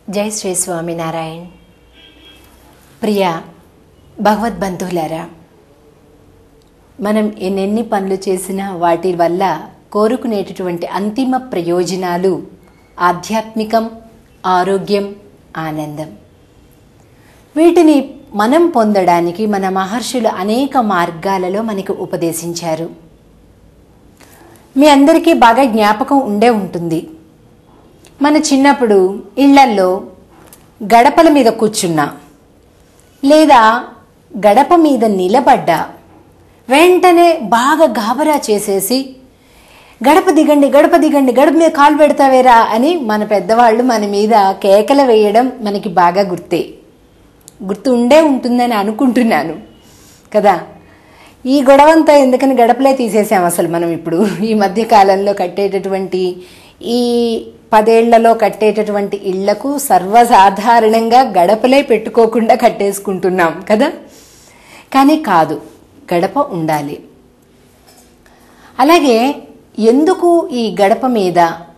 జై శ్రీ స్వామినారాయణ్ ప్రియ భగవద్బంధువులారా మనం ఎన్నెన్ని పనులు చేసినా వాటి వల్ల కోరుకునేటటువంటి అంతిమ ప్రయోజనాలు ఆధ్యాత్మికం ఆరోగ్యం ఆనందం వీటిని మనం పొందడానికి మన మహర్షులు అనేక మార్గాలలో మనకు ఉపదేశించారు మీ అందరికీ బాగా జ్ఞాపకం ఉండే ఉంటుంది మన చిన్నప్పుడు ఇళ్లల్లో గడపల మీద కూర్చున్నా లేదా గడప మీద నిలబడ్డా వెంటనే బాగా గాబరా చేసేసి గడప దిగండి గడప దిగండి గడప మీద కాలు పెడతావేరా అని మన పెద్దవాళ్ళు మన మీద కేకలు వేయడం మనకి బాగా గుర్తే గుర్తు ఉండే ఉంటుందని అనుకుంటున్నాను కదా ఈ గొడవంతా ఎందుకని గడపలే తీసేసాం అసలు మనం ఇప్పుడు ఈ మధ్య కాలంలో కట్టేటటువంటి ఈ పదేళ్లలో కట్టేటటువంటి ఇళ్లకు సర్వసాధారణంగా గడపలే పెట్టుకోకుండా కట్టేసుకుంటున్నాం కదా కానీ కాదు గడప ఉండాలి అలాగే ఎందుకు ఈ గడప మీద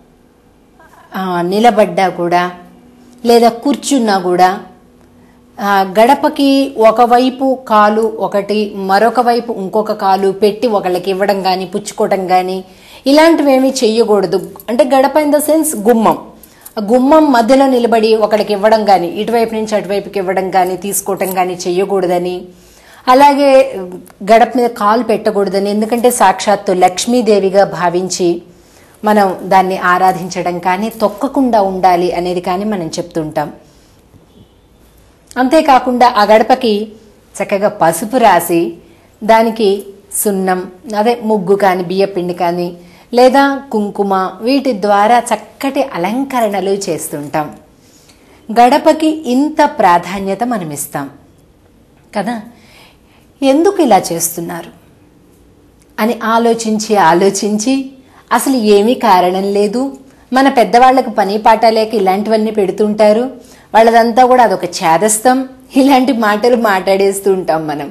ఆ, నిలబడ్డా కూడా లేదా కూర్చున్నా కూడా ఆ, గడపకి ఒకవైపు కాలు ఒకటి మరొక వైపు ఇంకొక కాలు పెట్టి ఒకళ్ళకి ఇవ్వడం కానీ పుచ్చుకోవడం కానీ ఇలాంటివి ఏమీ చెయ్యకూడదు అంటే గడప ఇన్ ద సెన్స్ గుమ్మం ఆ గుమ్మం మధ్యలో నిలబడి ఒకళ్ళకి ఇవ్వడం కానీ ఇటువైపు నుంచి అటువైపుకి ఇవ్వడం కానీ తీసుకోవటం కానీ చెయ్యకూడదని అలాగే గడప మీద కాలు పెట్టకూడదని ఎందుకంటే సాక్షాత్తు లక్ష్మీదేవిగా భావించి మనం దాన్ని ఆరాధించడం కానీ తొక్కకుండా ఉండాలి అనేది కానీ మనం చెప్తుంటాం అంతేకాకుండా ఆ గడపకి చక్కగా పసుపు రాసి దానికి సున్నం అదే ముగ్గు కానీ బియ్యపిండి కానీ లేదా కుంకుమ వీటి ద్వారా చక్కటి అలంకరణలు చేస్తుంటాం గడపకి ఇంత ప్రాధాన్యత మనం ఇస్తాం కదా ఎందుకు ఇలా చేస్తున్నారు అని ఆలోచించి ఆలోచించి అసలు ఏమీ కారణం లేదు మన పెద్దవాళ్లకు పని పాట లేక ఇలాంటివన్నీ పెడుతుంటారు వాళ్ళదంతా కూడా అదొక చేదస్తం ఇలాంటి మాటలు మాట్లాడేస్తూ ఉంటాం మనం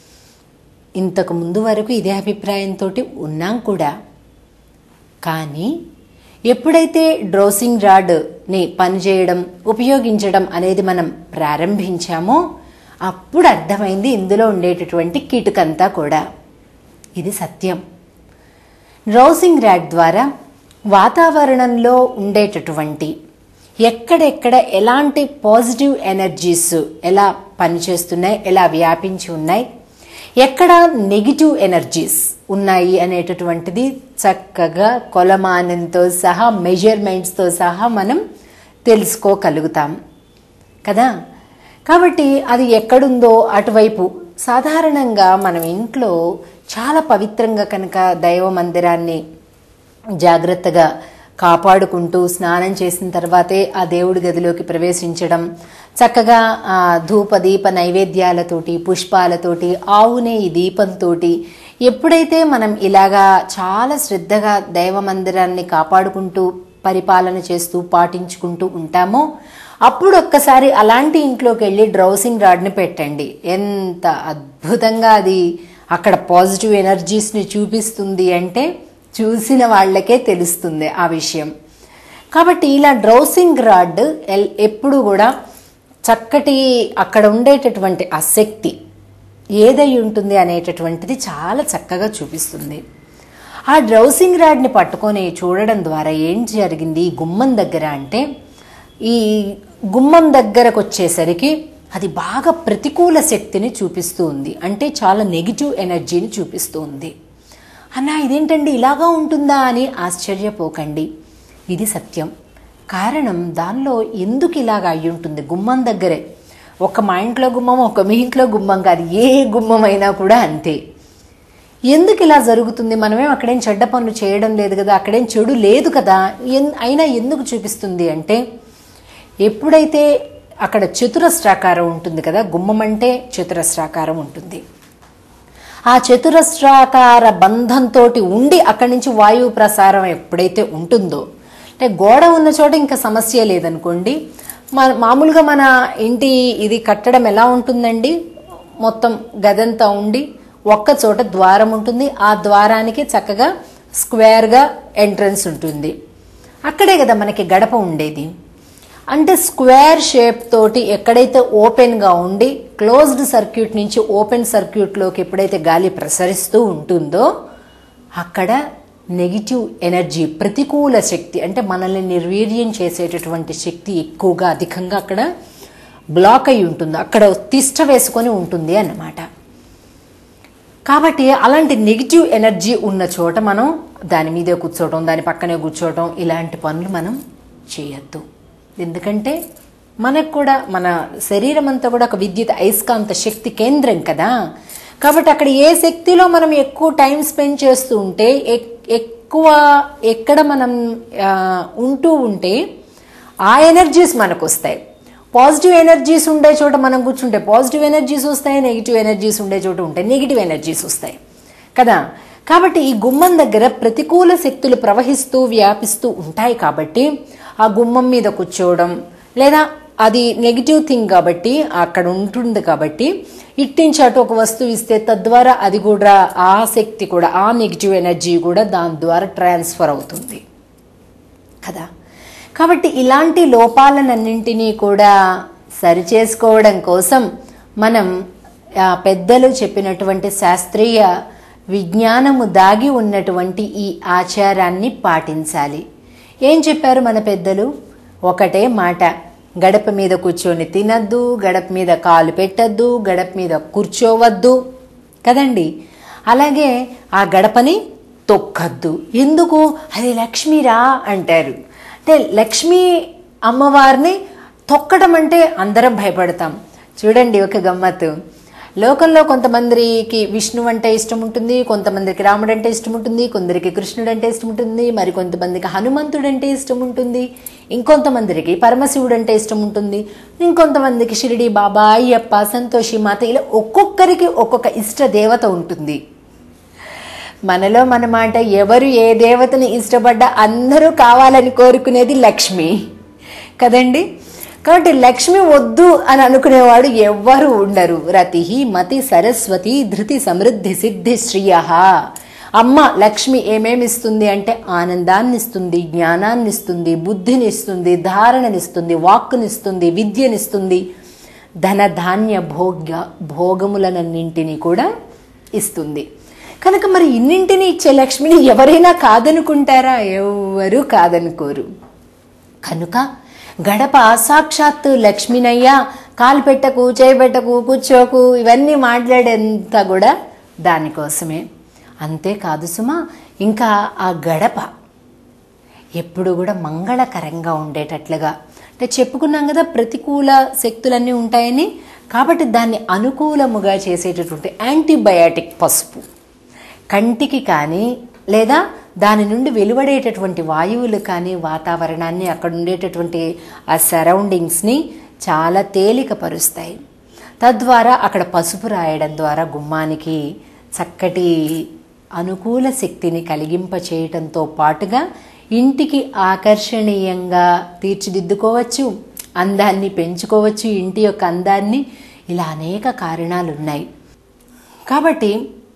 ఇంతకు ముందు వరకు ఇదే అభిప్రాయంతో ఉన్నాం కూడా కానీ ఎప్పుడైతే డ్రోసింగ్ రాడ్ని పనిచేయడం ఉపయోగించడం అనేది మనం ప్రారంభించామో అప్పుడు అర్థమైంది ఇందులో ఉండేటటువంటి కిటుకంతా కూడా ఇది సత్యం డ్రౌసింగ్ ర్యాడ్ ద్వారా వాతావరణంలో ఉండేటటువంటి ఎక్కడెక్కడ ఎలాంటి పాజిటివ్ ఎనర్జీస్ ఎలా పనిచేస్తున్నాయి ఎలా వ్యాపించి ఉన్నాయి ఎక్కడ నెగిటివ్ ఎనర్జీస్ ఉన్నాయి అనేటటువంటిది చక్కగా కొలమానంతో సహా మెజర్మెంట్స్తో సహా మనం తెలుసుకోగలుగుతాం కదా కాబట్టి అది ఎక్కడుందో అటువైపు సాధారణంగా మనం ఇంట్లో చాలా పవిత్రంగా కనుక దైవ మందిరాన్ని జాగ్రత్తగా కాపాడుకుంటూ స్నానం చేసిన తర్వాతే ఆ దేవుడి గదిలోకి ప్రవేశించడం చక్కగా ఆ ధూప దీప నైవేద్యాలతోటి పుష్పాలతోటి ఆవునే ఈ దీపంతోటి ఎప్పుడైతే మనం ఇలాగా చాలా శ్రద్ధగా దైవ మందిరాన్ని కాపాడుకుంటూ పరిపాలన చేస్తూ పాటించుకుంటూ ఉంటామో అప్పుడు ఒక్కసారి అలాంటి ఇంట్లోకి వెళ్ళి డ్రౌసింగ్ రాడ్ని పెట్టండి ఎంత అద్భుతంగా అది అక్కడ పాజిటివ్ ఎనర్జీస్ని చూపిస్తుంది అంటే చూసిన వాళ్ళకే తెలుస్తుంది ఆ విషయం కాబట్టి ఇలా డ్రౌసింగ్ రాడ్ ఎల్- ఎప్పుడు కూడా చక్కటి అక్కడ ఉండేటటువంటి ఆ శక్తి ఏదై ఉంటుంది అనేటటువంటిది చాలా చక్కగా చూపిస్తుంది ఆ డ్రౌసింగ్ రాడ్ని పట్టుకొని చూడడం ద్వారా ఏం జరిగింది ఈ గుమ్మం దగ్గర అంటే ఈ గుమ్మం దగ్గరకు వచ్చేసరికి అది బాగా ప్రతికూల శక్తిని చూపిస్తూ ఉంది అంటే చాలా నెగిటివ్ ఎనర్జీని చూపిస్తూ ఉంది అన్నా ఇదేంటండి ఇలాగా ఉంటుందా అని ఆశ్చర్యపోకండి ఇది సత్యం కారణం దానిలో ఎందుకు ఇలాగా అయి ఉంటుంది గుమ్మం దగ్గరే ఒక మా ఇంట్లో గుమ్మం ఒక మీ ఇంట్లో గుమ్మం కాదు ఏ గుమ్మం అయినా కూడా అంతే ఎందుకు ఇలా జరుగుతుంది మనమేం అక్కడేం చెడ్డ పనులు చేయడం లేదు కదా అక్కడేం చెడు లేదు కదా ఎన్- అయినా ఎందుకు చూపిస్తుంది అంటే ఎప్పుడైతే అక్కడ చతురస్రాకారం ఉంటుంది కదా గుమ్మం అంటే చతురస్రాకారం ఉంటుంది ఆ చతురస్రాకార బంధంతో ఉండి అక్కడి నుంచి వాయువు ప్రసారం ఎప్పుడైతే ఉంటుందో అంటే గోడ ఉన్న చోట ఇంకా సమస్య లేదనుకోండి మన మామూలుగా మన ఇంటి ఇది కట్టడం ఎలా ఉంటుందండి మొత్తం గదంతా ఉండి ఒక్క చోట ద్వారం ఉంటుంది ఆ ద్వారానికి చక్కగా స్క్వేర్గా ఎంట్రన్స్ ఉంటుంది అక్కడే కదా మనకి గడప ఉండేది అంటే స్క్వేర్ షేప్ తోటి ఎక్కడైతే ఓపెన్గా ఉండి క్లోజ్డ్ సర్క్యూట్ నుంచి ఓపెన్ సర్క్యూట్లోకి ఎప్పుడైతే గాలి ప్రసరిస్తూ ఉంటుందో అక్కడ నెగిటివ్ ఎనర్జీ ప్రతికూల శక్తి అంటే మనల్ని నిర్వీర్యం చేసేటటువంటి శక్తి ఎక్కువగా అధికంగా అక్కడ బ్లాక్ అయి ఉంటుంది అక్కడ తిష్ట వేసుకొని ఉంటుంది అన్నమాట కాబట్టి అలాంటి నెగిటివ్ ఎనర్జీ ఉన్న చోట మనం దాని మీదే కూర్చోవటం దాని పక్కనే కూర్చోవటం ఇలాంటి పనులు మనం చేయొద్దు ఎందుకంటే మనకు కూడా మన శరీరం అంతా కూడా ఒక విద్యుత్ అయస్కాంత శక్తి కేంద్రం కదా కాబట్టి అక్కడ ఏ శక్తిలో మనం ఎక్కువ టైం స్పెండ్ చేస్తూ ఉంటే ఎక్- ఎక్కువ ఎక్కడ మనం ఆ, ఉంటూ ఉంటే ఆ ఎనర్జీస్ మనకు వస్తాయి పాజిటివ్ ఎనర్జీస్ ఉండే చోట మనం కూర్చుంటే పాజిటివ్ ఎనర్జీస్ వస్తాయి నెగిటివ్ ఎనర్జీస్ ఉండే చోట ఉంటాయి నెగిటివ్ ఎనర్జీస్ వస్తాయి కదా కాబట్టి ఈ గుమ్మం దగ్గర ప్రతికూల శక్తులు ప్రవహిస్తూ వ్యాపిస్తూ ఉంటాయి కాబట్టి ఆ గుమ్మం మీద కూర్చోవడం లేదా అది నెగిటివ్ థింగ్ కాబట్టి అక్కడ ఉంటుంది కాబట్టి ఇట్టించి అటు ఒక వస్తువు ఇస్తే తద్వారా అది కూడా ఆ శక్తి కూడా ఆ నెగిటివ్ ఎనర్జీ కూడా దాని ద్వారా ట్రాన్స్ఫర్ అవుతుంది కదా కాబట్టి ఇలాంటి లోపాలనన్నింటినీ కూడా సరిచేసుకోవడం కోసం మనం ఆ, పెద్దలు చెప్పినటువంటి శాస్త్రీయ విజ్ఞానము దాగి ఉన్నటువంటి ఈ ఆచారాన్ని పాటించాలి ఏం చెప్పారు మన పెద్దలు ఒకటే మాట గడప మీద కూర్చొని తినద్దు గడప మీద కాలు పెట్టద్దు గడప మీద కూర్చోవద్దు కదండి అలాగే ఆ గడపని తొక్కద్దు ఎందుకు అది లక్ష్మీరా అంటారు అంటే లక్ష్మీ అమ్మవారిని తొక్కడం అంటే అందరం భయపడతాం చూడండి ఒక గమ్మత్తు లోకంలో కొంతమందికి విష్ణు అంటే ఇష్టం ఉంటుంది కొంతమందికి రాముడు అంటే ఇష్టం ఉంటుంది కొందరికి కృష్ణుడు అంటే ఇష్టం ఉంటుంది మరి కొంతమందికి హనుమంతుడు అంటే ఇష్టం ఉంటుంది ఇంకొంతమందికి పరమశివుడు అంటే ఇష్టం ఉంటుంది ఇంకొంతమందికి షిరిడి బాబా అయ్యప్ప సంతోషి మాత ఇలా ఒక్కొక్కరికి ఒక్కొక్క ఇష్ట దేవత ఉంటుంది మనలో మన మాట ఎవరు ఏ దేవతని ఇష్టపడ్డా అందరూ కావాలని కోరుకునేది లక్ష్మి కదండి కాబట్టి లక్ష్మి వద్దు అని అనుకునేవాడు ఎవ్వరు ఉండరు రతి మతి సరస్వతి ధృతి సమృద్ధి సిద్ధి శ్రియ అమ్మ లక్ష్మి ఏమేమి ఇస్తుంది అంటే ఆనందాన్ని ఇస్తుంది జ్ఞానాన్ని ఇస్తుంది బుద్ధిని ఇస్తుంది ధారణనిస్తుంది వాక్కునిస్తుంది విద్యనిస్తుంది ధన ధాన్య భోగ్య భోగములనన్నింటినీ కూడా ఇస్తుంది కనుక మరి ఇన్నింటినీ ఇచ్చే లక్ష్మిని ఎవరైనా కాదనుకుంటారా ఎవరు కాదనుకోరు కనుక గడప సాక్షాత్తు లక్ష్మినయ్య కాలు పెట్టకు చేయబెట్టకు కూర్చోకు ఇవన్నీ మాట్లాడేంత కూడా దానికోసమే అంతేకాదు సుమా ఇంకా ఆ గడప ఎప్పుడు కూడా మంగళకరంగా ఉండేటట్లుగా అంటే చెప్పుకున్నాం కదా ప్రతికూల శక్తులన్నీ ఉంటాయని కాబట్టి దాన్ని అనుకూలముగా చేసేటటువంటి యాంటీబయాటిక్ పసుపు కంటికి కానీ లేదా దాని నుండి వెలువడేటటువంటి వాయువులు కానీ వాతావరణాన్ని అక్కడ ఉండేటటువంటి ఆ సరౌండింగ్స్ని చాలా తేలికపరుస్తాయి తద్వారా అక్కడ పసుపు రాయడం ద్వారా గుమ్మానికి చక్కటి అనుకూల శక్తిని కలిగింప చేయటంతో పాటుగా ఇంటికి ఆకర్షణీయంగా తీర్చిదిద్దుకోవచ్చు అందాన్ని పెంచుకోవచ్చు ఇంటి యొక్క అందాన్ని ఇలా అనేక కారణాలు ఉన్నాయి కాబట్టి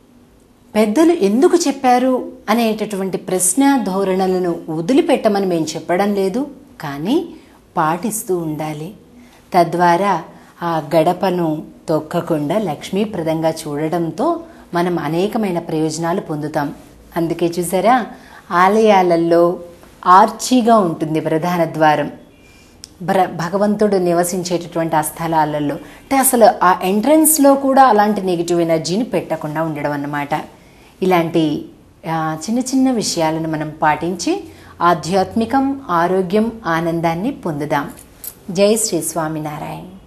పెద్దలు ఎందుకు చెప్పారు అనేటటువంటి ప్రశ్న ధోరణులను వదిలిపెట్టమని మేము చెప్పడం లేదు కానీ పాటిస్తూ ఉండాలి తద్వారా ఆ గడపను తొక్కకుండా లక్ష్మీప్రదంగా చూడడంతో మనం అనేకమైన ప్రయోజనాలు పొందుతాం అందుకే చూసారా ఆలయాలలో ఆర్చీగా ఉంటుంది ప్రధాన ద్వారం భర భగవంతుడు నివసించేటటువంటి ఆ స్థలాలలో అంటే అసలు ఆ ఎంట్రన్స్లో కూడా అలాంటి నెగిటివ్ ఎనర్జీని పెట్టకుండా ఉండడం అన్నమాట ఇలాంటి ఆ, చిన్న చిన్న విషయాలను మనం పాటించి ఆధ్యాత్మికం ఆరోగ్యం ఆనందాన్ని పొందుదాం జై శ్రీ స్వామినారాయణ